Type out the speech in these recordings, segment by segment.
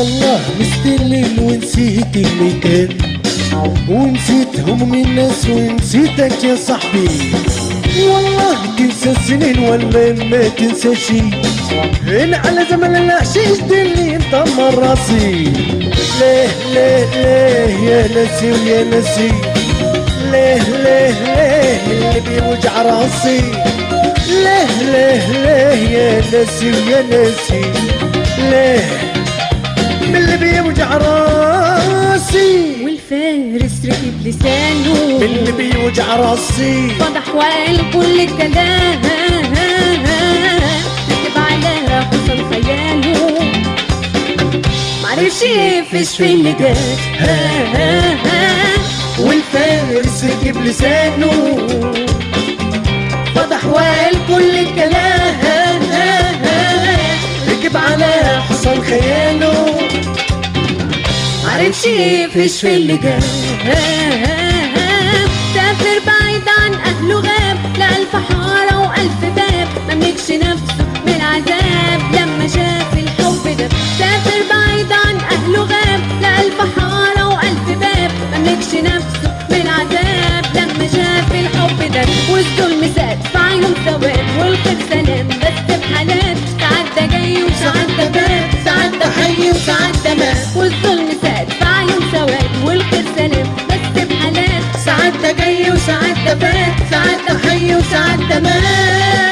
والله مستلل ونسيت المكان ونسيت هموم الناس ونسيتك يا صاحبي والله تنسى السنين ولا ما تنسى شي هنا على زمن الحشيش دلي انطمر راسي ليه ليه ليه يا ناسي ويا ناسي ليه ليه ليه اللي بيوجع راسي ليه ليه ليه يا ناسي ويا ناسي ليه من اللي بيوجع راسي والفارس ركب لسانه من اللي بيوجع راسي فضح وقال كل الكلام ركب على حصن خياله معرفش يقفش في اللي جات والفارس ركب لسانه فضح وقال كل الكلام ركب على حصان خياله معرفش يقفش في اللي جاب سافر بعيد عن اهله غاب لألف حارة وألف باب مملكش نفسه من العذاب لما شاف الحب ده سافر بعيد عن اهله غاب لألف حارة وألف باب مملكش نفسه من العذاب لما شاف الحب ده والظلم زاد في عينهم ثواب والخير سلام بس بحالات ساعات ده جاي وساعات ده فات ساعات ده حي وساعات ده مات والظلم زاد في عيون سواد والخير سلام بس بحالات ساعات ده جاي وساعات ده فات ساعات ده حي وساعات ده مات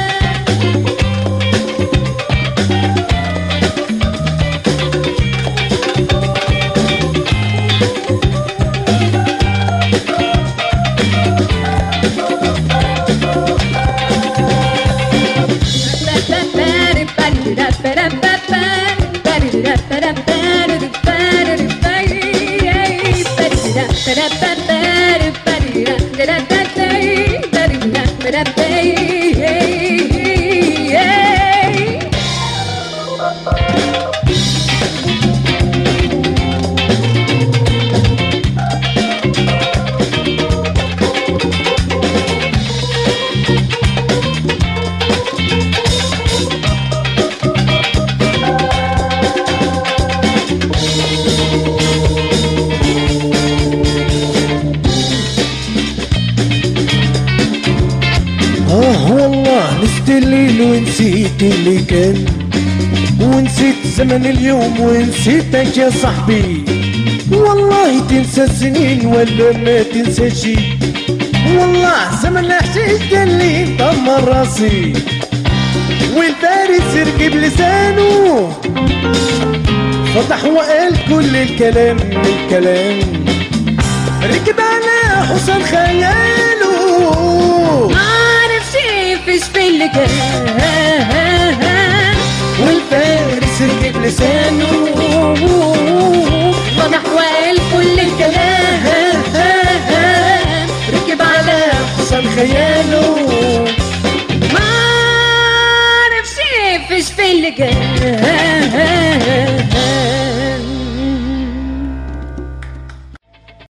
آه والله نسيت الليل ونسيت اللي كان ونسيت زمن اليوم ونسيتك يا صاحبي والله تنسى السنين ولا ما تنسى شي والله زمن الحشيش ده اللي دمر راسي والفارس ركب لسانه فتح وقال كل الكلام الكلام ركب على حصان خياله معرفش يقفش في اللي جاب والفارس ركب لسانه فضح وقال كل الكلام ركب على حصل خياله معرفش يقفش في اللي جاب